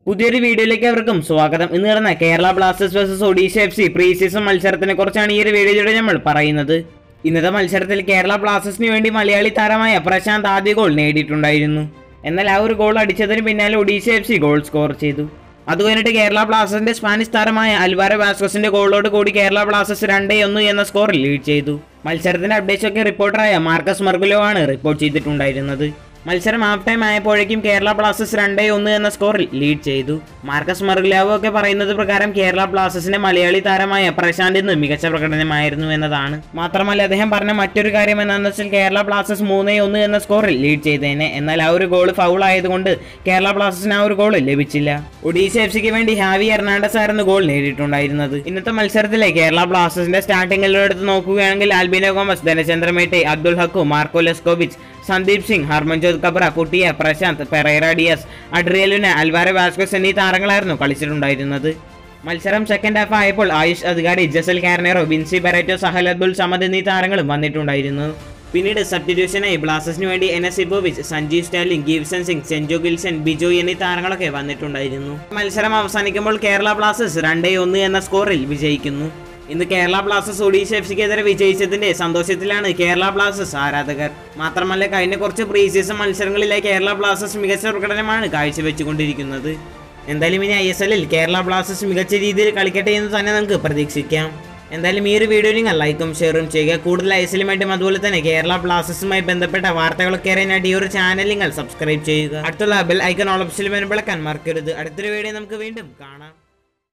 പുതിയൊരു വീഡിയോയിലേക്ക് അവർക്കും സ്വാഗതം ഇന്ന് നടന്ന Kerala Blasters versus Odisha F C pre season മത്സരത്തിനെ കുറിച്ചാണ് ഈ ഒരു വീഡിയോയിലൂടെ നമ്മൾ പറയുന്നത് ഇന്നത്തെ മത്സരത്തിൽ കേരള ബ്ലാസ്റ്റേഴ്സിന് വേണ്ടി മലയാളി താരമായ പ്രശാന്ത് ആദ്യ ഗോൾ നേടിയിട്ടുണ്ടായിരുന്നു എന്നാൽ ആ ഒരു ഗോൾ അടിച്ചതിന് പിന്നാലെ Odisha F C goal score ചെയ്തു അത് കഴിഞ്ഞിട്ട് കേരള ബ്ലാസ്റ്റേഴ്സിന്റെ സ്പാനിഷ് താരമായ അൽവാരോ വാസ്കോസിന്റെ ഗോളോട് കൂടി കേരള ബ്ലാസ്റ്റേഴ്സ് രണ്ടേ ഒന്ന് എന്ന സ്കോറിൽ ലീഡ് ചെയ്തു മത്സരത്തിന്റെ അപ്ഡേറ്റ്സ് ഒക്കെ റിപ്പോർട്ടറായ മാർക്കസ് മർഗുലോ ആണ് റിപ്പോർട്ട് ചെയ്തിട്ടുണ്ടായിരുന്നത് മത്സരം ഹാഫ് ടൈം ആയപ്പോഴേക്കും കേരള ബ്ലാസ്റ്റേഴ്സ് രണ്ടേ ഒന്ന് എന്ന സ്കോറിൽ ലീഡ് ചെയ്തു മാർക്കസ് മർഗുലാവോ ഒക്കെ പറയുന്നത് പ്രകാരം കേരള ബ്ലാസ്റ്റേഴ്സിന്റെ മലയാളി താരമായ പ്രശാന്ത് ഇന്ന് മികച്ച പ്രകടനമായിരുന്നു എന്നതാണ് മാത്രമല്ല അദ്ദേഹം പറഞ്ഞ മറ്റൊരു കാര്യം എന്താണെന്ന് വെച്ചാൽ കേരള ബ്ലാസ്റ്റേഴ്സ് മൂന്നേ ഒന്ന് എന്ന സ്കോറിൽ ലീഡ് ചെയ്തേനെ എന്നാൽ ആ ഒരു ഗോൾ ഫൗൾ ആയതുകൊണ്ട് കേരള ബ്ലാസ്റ്റേഴ്സിന് ആ ഒരു ഗോൾ ലഭിച്ചില്ല ഒഡീഷ എഫ് സിക്ക് വേണ്ടി ഹാവി എർണാണ്ടസ് ആയിരുന്നു ഗോൾ നേടിയിട്ടുണ്ടായിരുന്നത് ഇന്നത്തെ മത്സരത്തിലെ കേരള ബ്ലാസ്റ്റേഴ്സിന്റെ സ്റ്റാർട്ടിംഗിലെടുത്ത് നോക്കുകയാണെങ്കിൽ ആൽബിനോ ഗോമസ് ധനചന്ദ്ര മേട്ടെ അബ്ദുൽ ഹക്കു മാർക്കോ ലെസ്കോവിച്ച് സന്ദീപ് സിംഗ് ഹർമൻജോത് കബ്ര കുട്ടിയ പ്രശാന്ത് പെറേറ ഡിയസ് അഡ്രിയലുന അൽവാര വാസ്കോസ് എന്നീ താരങ്ങളായിരുന്നു കളിച്ചിട്ടുണ്ടായിരുന്നത് മത്സരം സെക്കൻഡ് ഹാഫ് ആയപ്പോൾ ആയുഷ് അധികാരി ജസൽ കാർണേറോ ബിൻസി ബെറേറ്റോ സഹൽ അബ്ദുൽ സമദ് എന്നീ താരങ്ങളും വന്നിട്ടുണ്ടായിരുന്നു പിന്നീട് സബ്സ്റ്റിറ്റ്യൂഷനായി ബ്ലാസ്റ്റേഴ്സിന് വേണ്ടി എനസ് ഇബോവിച്ച് സഞ്ജീവ് സ്റ്റാലിൻ ഗീവ്സൺ സിംഗ് സെൻജോ ഗിൽസൺ ബിജോയ് എന്നീ താരങ്ങളൊക്കെ വന്നിട്ടുണ്ടായിരുന്നു മത്സരം അവസാനിക്കുമ്പോൾ കേരള ബ്ലാസ്റ്റേഴ്സ് രണ്ടേ ഒന്ന് എന്ന സ്കോറിൽ വിജയിക്കുന്നു ഇന്ന് കേരള ബ്ലാസ്റ്റേഴ്സ് ഒഡീഷ എഫ് സിക്കെതിരെ വിജയിച്ചതിന്റെ സന്തോഷത്തിലാണ് കേരള ബ്ലാസ്റ്റേഴ്സ് ആരാധകർ മാത്രമല്ല കഴിഞ്ഞ കുറച്ച് പ്രീ സീസൺ മത്സരങ്ങളിലെ കേരള ബ്ലാസ്റ്റേഴ്സ് മികച്ച പ്രകടനമാണ് കാഴ്ചവെച്ചുകൊണ്ടിരിക്കുന്നത് എന്തായാലും ഇനി ഐ എസ് എല്ലിൽ കേരള ബ്ലാസ്റ്റേഴ്സ് മികച്ച രീതിയിൽ കളിക്കട്ടെ എന്ന് തന്നെ നമുക്ക് പ്രതീക്ഷിക്കാം എന്തായാലും ഈ ഒരു വീഡിയോ നിങ്ങൾ ലൈക്കും ഷെയറും ചെയ്യുക കൂടുതൽ ഐ എസ് എല്ലുമായിട്ടും അതുപോലെ തന്നെ കേരള ബ്ലാസ്റ്റേഴ്സുമായി ബന്ധപ്പെട്ട വാർത്തകളൊക്കെ അറിയാനായിട്ട് ഈ ഒരു ചാനൽ നിങ്ങൾ സബ്സ്ക്രൈബ് ചെയ്യുക അടുത്തുള്ള ബെൽ ഐക്കൺ ഓൾ ഓപ്ഷനിൽ വരുമ്പോഴേക്കാൻ മറക്കരുത് അടുത്തൊരു വീഡിയോ നമുക്ക് വീണ്ടും കാണാം